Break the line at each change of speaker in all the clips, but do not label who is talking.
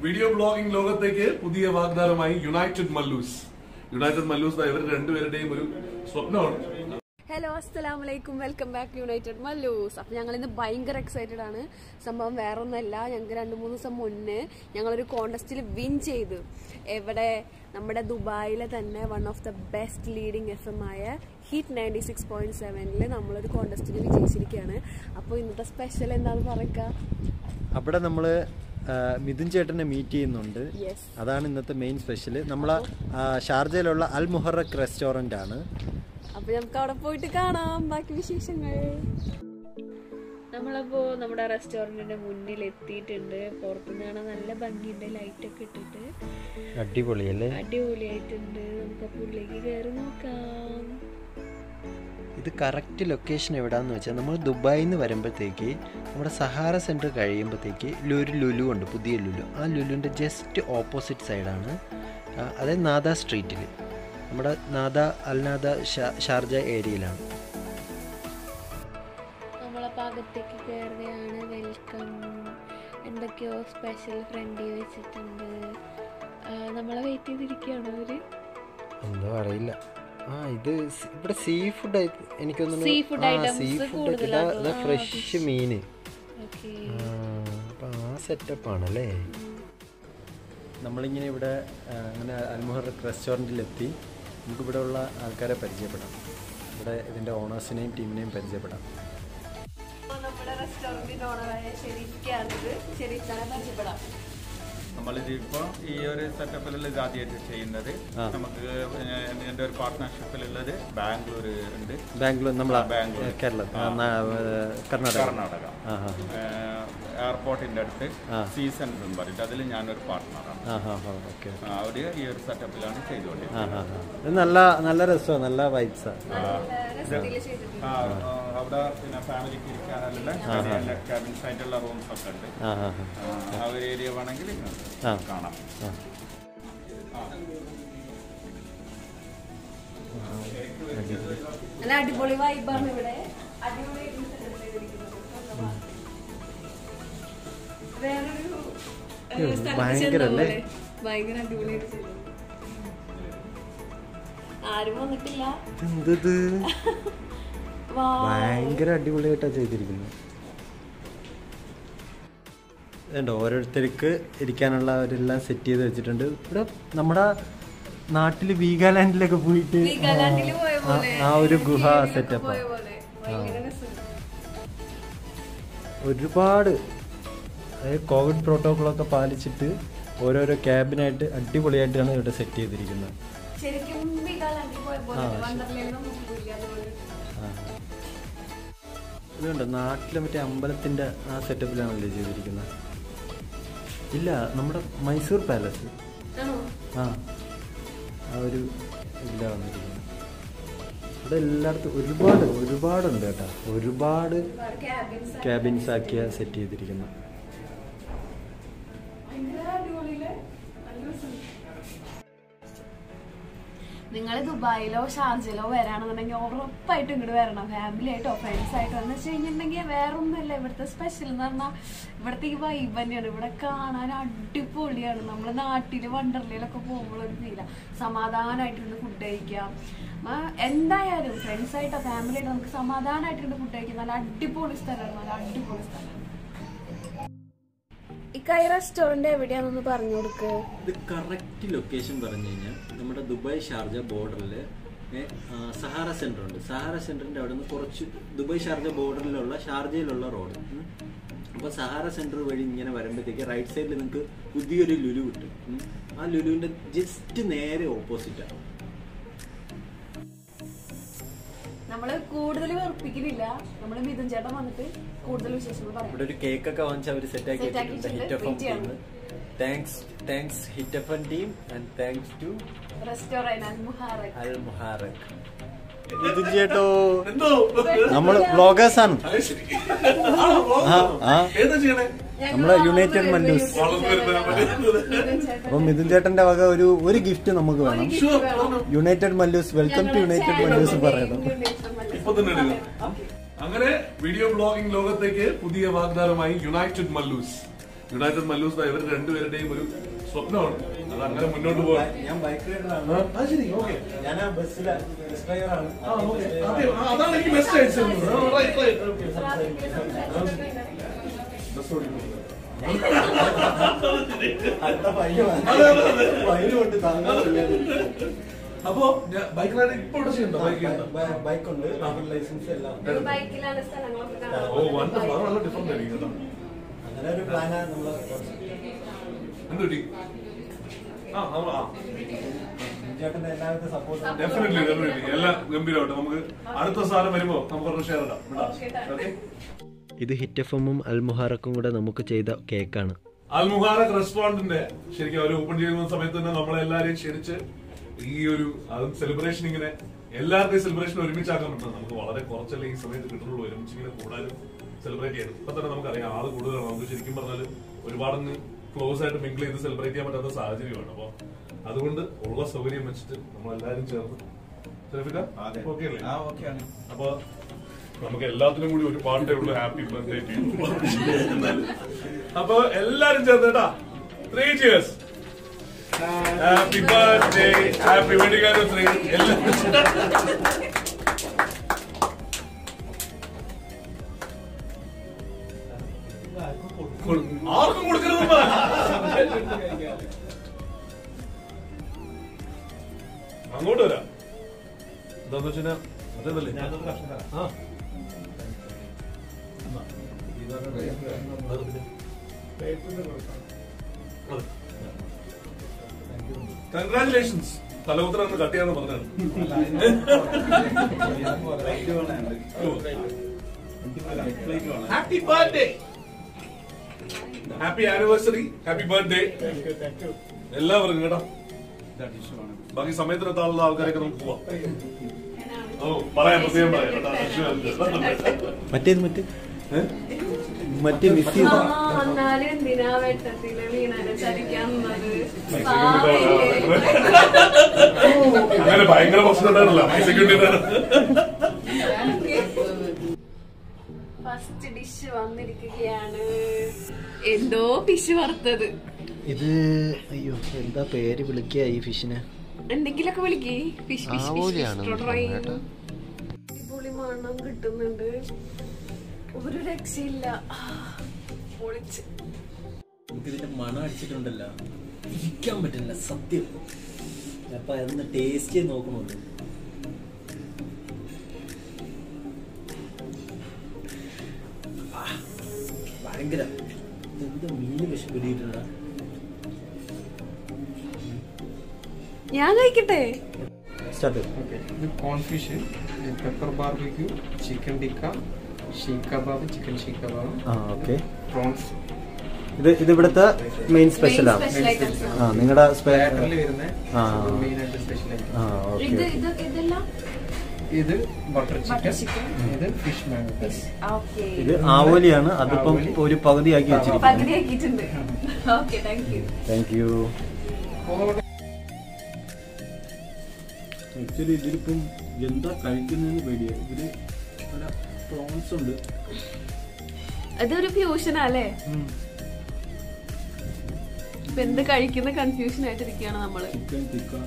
Video blogging ലോകത്തേക്ക് പുതിയ വാഗ്ദാനമായി യുണൈറ്റഡ് മല്ലൂസ് യുണൈറ്റഡ് മല്ലൂസ് ദാ ഇവർ രണ്ടുപേരുടെയും ഒരു സ്വപ്നമാണ്
ഹലോ അസ്സലാം വലൈക്കും വെൽക്കം ബാക്ക് യുണൈറ്റഡ് മല്ലൂസ് അപ്പൊ ഞങ്ങൾ ഇന്ന് ഭയങ്കര എക്സൈറ്റഡ് ആണ് സംഭവം വേറെ ഒന്നല്ല ഞങ്ങൾക്ക് രണ്ട് മൂന്ന് ദിവസം മുന്നേ ഞങ്ങളൊരു കോണ്ടസ്റ്റിൽ വിൻ ചെയ്തു എവിടെ നമ്മുടെ ദുബായിലെ തന്നെ one of the best leading F M ആയ ഹിറ്റ് നയൻറ്റി സിക്സ് പോയിന്റ് സെവനിൽ നമ്മളൊരു കോണ്ടസ്റ്റിൽ വിജയിച്ചിരിക്കുകയാണ് അപ്പോൾ ഇന്നത്തെ സ്പെഷ്യൽ എന്താണെന്ന് പറയുക
അവിടെ നമ്മൾ മിഥുൻ ചേട്ടനെ മീറ്റ് ചെയ്യുന്നുണ്ട്
യെസ്
അതാണ് ഇന്നത്തെ മെയിൻ സ്പെഷ്യൽ നമ്മൾ ഷാർജയിലുള്ള അൽ മുഹറക് റെസ്റ്റോറൻ്റ് ആണ്
അപ്പൊ നമുക്ക് അവിടെ പോയിട്ട് കാണാം ബാക്കി വിശേഷങ്ങൾ നമ്മളപ്പോ നമ്മുടെ റെസ്റ്റോറന്റിന്റെ മുന്നിൽ എത്തിയിട്ടുണ്ട് പുറത്തുനിന്ന് കാണാൻ നല്ല ഭംഗിയുണ്ട് ലൈറ്റ് ഒക്കെ ഇട്ടിട്ട്
അടിപൊളിയല്ലേ
അടിപൊളിയായിട്ടുണ്ട് നമുക്ക് അപ്പൊ ഉള്ളിലേക്ക് കയറി നോക്കാം
ഇത് കറക്റ്റ് ലൊക്കേഷൻ എവിടാന്ന് വെച്ചാൽ നമ്മൾ ദുബായിൽ നിന്ന് വരുമ്പോഴത്തേക്ക് നമ്മുടെ സഹാറ സെൻറ്റർ കഴിയുമ്പോഴത്തേക്ക് ഒരു ലുലു ഉണ്ട് പുതിയ ലുലു ആ ലുലുവിൻ്റെ ജസ്റ്റ് ഓപ്പോസിറ്റ് സൈഡാണ് അതായത് നാദ സ്ട്രീറ്റിൽ നമ്മുടെ നാദ അൽനാദ ഷാർജ ഏരിയയിലാണ്
നമ്മളപ്പോ അകത്തേക്ക് കയറുകയാണ് വെൽക്കം എന്തൊക്കെയോ സ്പെഷ്യൽ ഫ്രണ്ടി വെച്ചിട്ടുണ്ട് ആ, നമ്മളെ വെയിറ്റ് ചെയ്തിരിക്കുകയാണോ അവര്
എന്തോ അറിയില്ല ആ ഇത് സ് ഇവിടെ സീ ഫുഡ് എനിക്കൊന്നും
Sea food items
seafood
കൂടുതലാട്ടോ. ആ,
ഫ്രഷ് മീന്
ഓക്കെ
അപ്പം ആ സെറ്റപ്പ് ആണല്ലേ നമ്മളിങ്ങനെ ഇവിടെ ആ, അങ്ങനെ അൽമുഹർ റെസ്റ്റോറൻറ്റിലെത്തി നമുക്കിവിടെ ഉള്ള ആൾക്കാരെ പരിചയപ്പെടാം ഇവിടെ ഇതിൻ്റെ ഓണേഴ്സിനെയും ടീമിനെയും പരിചയപ്പെടാം
നമ്മുടെ റെസ്റ്റോറന്റിന്റെ ഓണറായ ഷെരീഫിക്കാണിത് ഷെരീഫിനെ പരിചയപ്പെടാം
നമ്മളിത് ഇപ്പോൾ ഈ ഒരു സെറ്റപ്പിലുള്ള ഇത് ആദ്യമായിട്ട് ചെയ്യുന്നത്
ആ.
നമുക്ക് എൻ്റെ ഒരു പാർട്ട്ണർഷിപ്പിലുള്ളത് ബാംഗ്ലൂർ ഉണ്ട്
ബാംഗ്ലൂർ നമ്മളെ
ബാംഗ്ലൂർ.
കേരളത്തിൽ കർണാടക
കർണാടക
ആ ഹാ
എയർപോർട്ടിൻ്റെ അടുത്ത്
ആ.
സീസൺ എന്ന് പറഞ്ഞിട്ട് അതിൽ ഞാനൊരു പാർട്ട്ണറാണ്
ആ ഹാ ഹാ ഓക്കെ
അവർ ഈ ഒരു സെറ്റപ്പിലാണ്
ആ
ചെയ്തുകൊണ്ടിരിക്കുന്നത്
ഹാ ഹാ ഇത് നല്ല നല്ല രസമാണ് നല്ല വൈബ്സാണ്
രസത്തില് ചെയ്തിട്ടുണ്ട്
ആ, ആ, അവിടെ പിന്നെ ഫാമിലിക്ക് ഇരിക്കാനുള്ള ക്യാബിൻസ് ആയിട്ടുള്ള റൂംസ് ഒക്കെ ഉണ്ട്
ആ ഹാ ഹാ
ആ, ആ ഒരു ഏരിയ വേണമെങ്കിൽ
ആ.
കാണാം
ആ
നല്ല അടിപൊളി വൈബാണ് ഇവിടെ അടിപൊളിയായിട്ട് സെറ്റപ്പ് ചെയ്തിരിക്കുന്നത്. വേറൊരു ഏഹ്,
ഉം,
സ്ഥലത്ത്
ഭയങ്കര
ചെന്ന
അല്ലേ?
പോലെ. ഭയങ്കര അടിപൊളിയായിട്ട് ചെയ്തു ആരും വന്നിട്ടില്ല
എന്തത്
വാ
ഭയങ്കര അടിപൊളിയായിട്ടാണ് ചെയ്തിരിക്കുന്നത് ഉണ്ടോ ഓരോരുത്തർക്ക് ഇരിക്കാനുള്ള അവരെല്ലാം സെറ്റ് ചെയ്ത് വെച്ചിട്ടുണ്ട് ഇവിടെ നമ്മുടെ നാട്ടില് വീഗാലാൻഡിലൊക്കെ പോയിട്ട്
വീഗാലാൻഡില് പോയ
ആ-
പോലെ
ആ ഒരു ഗുഹ
കേരളത്തിലൊക്കെ
സെറ്റപ്പ്
പോയ പോലെ ഭയങ്കര രസമുണ്ട്
ഒരുപാട് അതായത് കോവിഡ് പ്രോട്ടോക്കോളൊക്കെ പാലിച്ചിട്ട് ഓരോരോ ക്യാബിനായിട്ട് അടിപൊളിയായിട്ടാണ് ഇവിടെ സെറ്റ് ചെയ്തിരിക്കുന്നത്
ശരിക്കും വീഗാലാൻഡിൽ പോയ പോലെ
ആ, ശരി.
വണ്ടർലയിലൊന്നും പോയില്ല അതുപോലെ
ആ. ഇതുണ്ട് നാട്ടിലെ മറ്റേ അമ്പലത്തിന്റെ ആ സെറ്റപ്പിലാണല്ലോ ചെയ്തിരിക്കുന്നത് ഇല്ല നമ്മുടെ മൈസൂർ പാലസ്
ആണോ
ആ ആ ഒരു ഇതിലാണ് വന്നിരിക്കുന്നത് ഇവിടെ എല്ലായിടത്തും ഒരുപാട് ഒരുപാടുണ്ട് കേട്ടോ ഒരുപാട്
ഒരുപാട് ക്യാബിൻസ്
ക്യാബിൻസ് ആക്കിയ സെറ്റ് ചെയ്തിരിക്കുന്നത്
ഭയങ്കര അടിപൊളിയില്ലേ? നല്ല രസമുണ്ട്. നിങ്ങൾ ദുബായിലോ ഷാർജയിലോ വരാണെന്നുണ്ടെങ്കിൽ ഉറപ്പായിട്ടും ഇങ്ങോട്ട് വരണം ഫാമിലി ആയിട്ടോ ഫ്രണ്ട്സ് ആയിട്ടോ എന്ന് വെച്ച് കഴിഞ്ഞിട്ടുണ്ടെങ്കിൽ വേറെ ഒന്നുമില്ല ഇവിടുത്തെ സ്പെഷ്യൽ എന്ന് പറഞ്ഞാൽ ഇവിടുത്തെ ഈ വൈബ് തന്നെയാണ് ഇവിടെ കാണാൻ അടിപൊളിയാണ് നമ്മൾ നാട്ടിൽ വണ്ടർലയിലൊക്കെ പോകുമ്പോൾ ഒരു ഫീല സമാധാനമായിട്ടുണ്ട് ഫുഡ് കഴിക്കാം ആ, എന്തായാലും ഫ്രണ്ട്സ് ആയിട്ടോ ഫാമിലി ആയിട്ടോ നമുക്ക് സമാധാനമായിട്ടുണ്ട് ഫുഡ് കഴിക്കാം നല്ല അടിപൊളി സ്ഥലമാണ് നല്ല അടിപൊളി സ്ഥലമാണ് ഇക്കായി റെസ്റ്റോറന്റ് എവിടെയാണെന്ന് പറഞ്ഞു കൊടുക്ക്
ഇത് കറക്റ്റ് ലൊക്കേഷൻ പറഞ്ഞു കഴിഞ്ഞാൽ നമ്മുടെ ദുബായ് ഷാർജ ബോർഡറിൽ സഹാറ സെന്റർ ഉണ്ട് സഹാറ സെന്ററിന്റെ അവിടെ നിന്ന് കുറച്ച് ദുബായ് ഷാർജ ബോർഡറിലുള്ള ഷാർജയിലുള്ള റോഡ് അപ്പോൾ സഹാറ സെന്റർ വഴി ഇങ്ങനെ വരുമ്പോഴത്തേക്ക് റൈറ്റ് സൈഡിൽ നിങ്ങൾക്ക് പുതിയൊരു ലുലു കിട്ടും ഉം. ആ ലുലുവിന്റെ ജസ്റ്റ് നേരെ ഓപ്പോസിറ്റാണ്
നമ്മള് കൂടുതൽ വെറുപ്പിക്കുന്നില്ല നമ്മള് മിഥുൻ ചേട്ടൻ വന്നിട്ട് കൂടുതൽ വിശേഷങ്ങൾ പറയാം
ഇവിടെ ഒരു കേക്ക് ഒക്കെ വാങ്ങിച്ച് അവർ സെറ്റ് ആക്കി
Set
വെച്ചിട്ടുണ്ട്
ആക്കിയിട്ടുണ്ട്.
ഹിറ്റ് എഫ് എം
Wait ചെയ്യണം.
Team thanks thanks Hit F M team and thanks to
restaurant Al Muharraq
Al Muharraq ഇത് ചേട്ടോ
എന്തോ
നമ്മള് ബ്ലോഗേഴ്സ് ആണ്
അത് ശരി
ആ, ആ.
ഏതാ ചെയ്യണേ
നമ്മള് യുണൈറ്റഡ് മല്ലൂസ്
വളർന്നു വരുന്ന
അപ്പൊ മിഥുൻ ചേട്ടന്റെ വക ഒരു ഒരു ഗിഫ്റ്റ് നമുക്ക് വേണം United Mallus welcome to United Mallus പറയണം
ഇപ്പൊ തന്നെ എടുക്കണം അങ്ങനെ വീഡിയോ ബ്ലോഗിംഗ് ലോകത്തേക്ക് പുതിയ വാഗ്ദാനമായി യുണൈറ്റഡ് മല്ലൂസ് യുണൈറ്റഡ് മല്ലൂസ് ഇവർ രണ്ടുപേരുടെയും ഒരു സ്വപ്നമാണ് അത് അങ്ങനെ മുന്നോട്ട് പോകാൻ
ഞാൻ ബൈക്ക് റൈഡറാണ്
ആ, അത് ശരി ഓക്കെ
ഞാൻ ആ ബസ്സിലെ ബസ് ഡ്രൈവറാണ്
ആ ഓക്കെ അതാണ് എനിക്ക് ബെസ്റ്റ് അയച്ചത് റൈറ്റ് റൈറ്റ് ഓക്കെ ബസ് ഓടിക്കുന്നു
അടുത്ത ഫൈന്
അതെ, അതെ, അതെ.
ഫൈന് കൊണ്ട് താങ്ങാറില്ല
അപ്പോ ബൈക്ക് റൈഡ് ഇപ്പൊ ഇവിടെ ചെയ്യുന്നുണ്ടോ ബൈക്ക് ചെയ്യുന്നുണ്ടോ
ബൈക്ക് ഉണ്ട് ലൈസൻസ് എല്ലാം
ഒരു ബൈക്കിലാണ് സ്ഥലങ്ങളൊക്കെ കാണാൻ
ഓ വണ്ടർഫുൾ അത് നല്ല ഡിഫറെന്റ് ആയിരിക്കും കേട്ടോ
അങ്ങനെ ഒരു പ്ലാനാണ് നമ്മള്
എന്ത് കിട്ടി ആ നമ്മൾ ആ
ചേട്ടന്റെ എല്ലാവിധ സപ്പോർട്ടും
ഡെഫിനറ്റ്ലി ഡെഫിനറ്റ്ലി എല്ലാം ഗംഭീരമായിട്ട് നമുക്ക് അടുത്ത സാധനം വരുമ്പോ നമുക്ക് ഒരെണ്ണം ഷെയർ ഇടാം
Okay, done.
ഓക്കെ
ഇത് ഹിറ്റ് എഫ് എമ്മും അൽമുഹാറക്കും കൂടെ നമുക്ക് ചെയ്ത കേക്കാണ്
അൽമുഹാറക് റെസ്റ്റോറന്റിന്റെ ശരിക്കും അവർ ഓപ്പൺ ചെയ്യുന്ന സമയത്ത് തന്നെ നമ്മളെല്ലാരെയും ക്ഷണിച്ച് ഈ ഒരു അതും സെലിബ്രേഷൻ ഇങ്ങനെ എല്ലാവരുടെയും സെലിബ്രേഷൻ ഒരുമിച്ചാക്കാൻ പറ്റുന്നത് നമുക്ക് വളരെ കുറച്ചല്ലേ ഈ സമയത്ത് കിട്ടുന്നുള്ളൂ ഒരുമിച്ച് ഇങ്ങനെ കൂടാനും സെലിബ്രേറ്റ് ചെയ്യാനും ഇപ്പൊ തന്നെ നമുക്കറിയാം ആള് കൂടുതലാണ് നമുക്ക് ശരിക്കും പറഞ്ഞാൽ ഒരുപാട് ക്ലോസ് ആയിട്ട് മിങ്കിൾ ചെയ്ത് സെലിബ്രേറ്റ് ചെയ്യാൻ പറ്റാത്ത സാഹചര്യമാണ് അപ്പൊ അതുകൊണ്ട് ഉള്ള സൗകര്യം വെച്ചിട്ട് നമ്മൾ എല്ലാവരും ചേർന്ന് സെലിഫിക്ക ഓക്കെ അല്ലേ
ആ ഓക്കെയാണ്
അപ്പൊ നമുക്ക് എല്ലാത്തിനും കൂടി ഒരു പാട്ടേ ഉള്ളൂ ഹാപ്പി ബർത്ത്ഡേ അപ്പൊ എല്ലാരും ചേർന്നേട്ടാ three cheers happy birthday happy wedding anniversary എല്ലാവരും കൊടു- ആർക്കും കൊടുക്കരുത് അങ്ങോട്ട് വരാം എന്താന്ന് വെച്ചാ അതല്ലേ ആ കൺഗ്രാറ്റുലേഷൻസ് തലകുത്തരം ഒന്ന് കട്ട് ചെയ്യാന്ന് പറഞ്ഞാണ് happy birthday happy anniversary happy birthday എല്ലാവർക്കും കേട്ടോ ബാക്കി സമയത്തിനെത്താനുള്ള ആൾക്കാരൊക്കെ നമുക്ക് പോവാം ഓ പറയാം പ്രത്യേകം പറയാം കേട്ടോ.
മറ്റേത് മറ്റേ മറ്റേ മിസ് ചെയ്ത
ആ, എന്നാലും എന്തിനാ വെട്ടത്തില് വീണാനെ ചതിക്കാന്നത്
അങ്ങനെ ഭയങ്കര പ്രശ്നം ഉണ്ടായിരുന്നില്ല സെക്യൂരിറ്റി
ഫസ്റ്റ് ഡിഷ് വന്നിരിക്കുകയാണ് എന്തോ ഫിഷ് വറുത്തത്
ഇത് അയ്യോ എന്താ പേര് വിളിക്കുക ഈ ഫിഷിനെ
എന്തെങ്കിലൊക്കെ വിളിക്കേ ഫിഷ് ഫിഷ്
ആവോലിയാണെന്ന് തോന്നുന്നു കേട്ടോ.
അടിപൊളി മണം കിട്ടുന്നുണ്ട് ഒരു രക്ഷയില്ല ആ, പൊളിച്ച്
നമുക്കിതിന്റെ മണം അടിച്ചിട്ടുണ്ടല്ലോ ഇരിക്കാൻ പറ്റില്ല സത്യം അപ്പൊ അതൊന്ന് ടേസ്റ്റ് ചെയ്ത് നോക്കണമല്ലോ ആ, ഭയങ്കര എന്താ മീന് വിഷപ്പിടിയിട്ടുണ്ട
ഞാൻ കഴിക്കട്ടെ
സ്റ്റാർട്ട്
ഓക്കെ ഇത് cornfish pepper barbecue chicken tikka seekh kebab chicken seekh kebab
ആ ഓക്കെ
പ്രോൺസ്
ഇത് ഇത് ഇവിടുത്തെ മെയിൻ സ്പെഷ്യലാണ്
സ്പെഷ്യൽ ഐറ്റംസ്
ആ നിങ്ങളുടെ
ബാറ്ററിൽ വരുന്ന
ആ.
മെയിൻ ആയിട്ട് സ്പെഷ്യൽ ആയിട്ട്
ആ
ഇത്
ഓക്കെ
ഇത് ഇതെല്ലാം
ഇത് ബട്ടർ
Butter
ചിക്കൻ
chicken.
ഇത് ഫിഷ് മാംഗോസ്
ഓക്കെ
ഇത് ആവോലിയാണ് അതിപ്പം
ആവോലി.
ഒരു പകുതിയാക്കി വെച്ചിരിക്കുന്നു
പകുതി ആക്കിയിട്ടുണ്ട് okay thank you
thank you
actually ഇതിലിപ്പം എന്താ കഴിക്കുന്നതെന്ന് പേടിയാ ഇതില് പ്രോൺസ് ഉണ്ട്
അതൊരു ഫ്യൂഷൻ അല്ലേ ഇപ്പൊ എന്ത് കഴിക്കുന്ന കൺഫ്യൂഷൻ ആയിട്ടിരിക്കുകയാണ് നമ്മള്
ചിക്കൻ ടിക്ക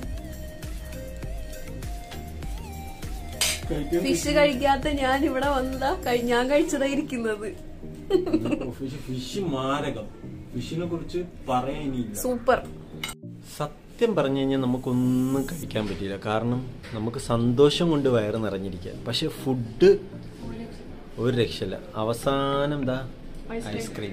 ഫിഷ് കഴിക്കാത്ത ഞാൻ ഇവിടെ വന്നതാ കഴി- ഞാൻ കഴിച്ചതാ ഇരിക്കുന്നത്
ഫിഷ് ഫിഷ് മാരകം ഫിഷിനെ കുറിച്ച് പറയാനില്ല
സൂപ്പർ
സത്യം പറഞ്ഞു കഴിഞ്ഞാൽ നമുക്കൊന്നും കഴിക്കാൻ പറ്റില്ല കാരണം നമുക്ക് സന്തോഷം കൊണ്ട് വയറ് നിറഞ്ഞിരിക്കുക പക്ഷെ ഫുഡ് ഒരു രക്ഷയില്ല അവസാനം എന്താ ഐസ്ക്രീം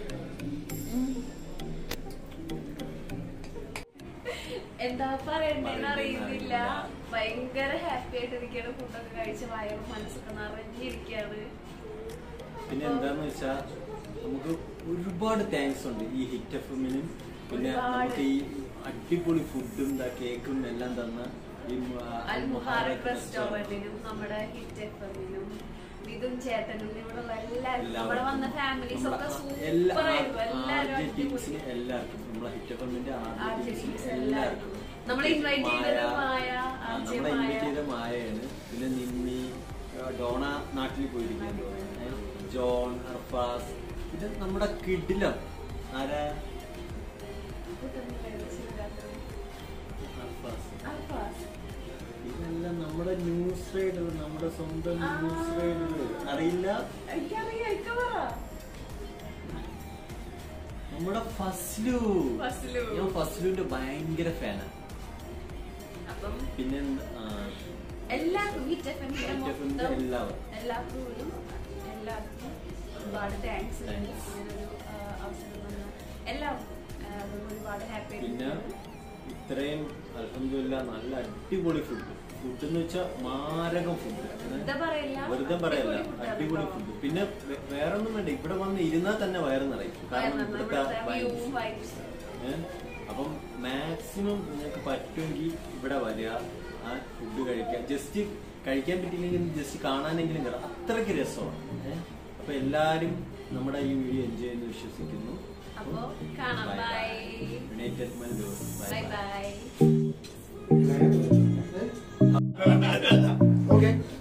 എന്താ പറയണ്ടെന്ന് അറിയുന്നില്ല ഭയങ്കര ഹാപ്പി ആയിട്ടിരിക്കുകയാണ് ഫുഡൊക്കെ കഴിച്ച് വയറും മനസ്സൊക്കെ നിറഞ്ഞിരിക്കുകയാണ്
പിന്നെ എന്താന്ന് വെച്ചാ നമുക്ക് ഒരുപാട് താങ്ക്സ് ഉണ്ട് ഈ ഹിറ്റ് എഫ് എമ്മിനും പിന്നെ
ഒരുപാട്.
നമുക്ക് ഈ അടിപൊളി ഫുഡും ഇതാ കേക്കും എല്ലാം തന്ന ഈ മ-
അൽ മുഹാറക്
മുഹാറക്
റെസ്റ്റോറന്റിനും നമ്മുടെ ഹിറ്റ് എഫ് എമ്മിനും ഇതും ചേട്ടനും ഇവിടെയുള്ള എല്ലാവരും
എല്ലാവർക്കും
നമ്മുടെ വന്ന ഫാമിലീസ് ഒക്കെ
നമ്മളെ എല്ലാ
സൂപ്പർ ആയിരുന്നു എല്ലാവരും
ആദ്യ
അടിപൊളി
ടീംസിന് എല്ലാവർക്കും നമ്മളെ ഹിറ്റ് എഫ് എമ്മിന്റെ ആദ്യ
ആദ്യ
ടീംസിന്
teams
എല്ലാവർക്കും
എല്ലാവർക്കും. നമ്മളെ invite ചെയ്തത് മായ,
ആ,
ആദ്യ
നമ്മളെ
മായ.
ഇൻവൈറ്റ് ചെയ്ത മായയാണ് പിന്നെ നിമ്മി ആ, ഡോണ നാട്ടിൽ പോയിരിക്കുന്നു ജോൺ അർഫാസ് ഇത് നമ്മുടെ കിഡിലാണ് ആരാ
കൂട്ടുന്നില്ലേ ശിവരാത്രി
അർഫാസ്.
അൽഫാസ്
ഇതെല്ലാം നമ്മുടെ ന്യൂസ് റൈഡർ നമ്മുടെ സ്വന്തം
ആ.
ന്യൂസ് റൈഡർ അറിയില്ല
എനിക്കറിയാം എനിക്ക് പറ
നമ്മുടെ ഫസ്ലു
ഫസ്ലു.
ഞാൻ ഫസ്ലുവിന്റെ ഭയങ്കര ഫാനാണ്
അപ്പം
പിന്നെ ആ,
എല്ലാവർക്കും വിറ്റ് എഫ് എമ്മിന്റെ
Hit FM ന്റെ
മൊത്തം
എല്ലാവരും.
എല്ലാവർക്കും എല്ലാവർക്കും ഒരുപാട് താങ്ക്സ്
Thanks.
അങ്ങനൊരു ആ, അവസരം തന്ന എല്ലാവർക്കും ആ, അതും ഒരുപാട് ഹാപ്പി
പിന്നെ ഇത്രയും അലഹമില്ല നല്ല അടിപൊളി ഫുഡ് ഫുഡ് എന്ന് വെച്ചാൽ മാരകം ഫുഡ്
വെറുതെ പറയില്ല,
വെറുതെ പറയല്ല
അടിപൊളി food ആണ്
അടിപൊളി
കേട്ടോ.
ഫുഡ് പിന്നെ വേ- വേറൊന്നും വേണ്ട ഇവിടെ വന്ന് ഇരുന്നാൽ തന്നെ വയറ് നിറയും കാരണം ഇവിടുത്തെ vibes.
വൈബ്സ്
ഏ? അപ്പം മാക്സിമം നിങ്ങൾക്ക് പറ്റുമെങ്കിൽ ഇവിടെ വരിക ആ ഫുഡ് കഴിക്കുക ജസ്റ്റ് കഴിക്കാൻ പറ്റില്ലെങ്കിൽ ജസ്റ്റ് കാണാനെങ്കിലും കയറാം അത്രയ്ക്ക് രസമാണ് ഏ? അപ്പൊ എല്ലാരും നമ്മുടെ ഈ വീഡിയോ എൻജോയ് ചെയ്യുന്നു വിശ്വസിക്കുന്നു
അപ്പോ കാണാം bye
United Mallus
bye bye
okay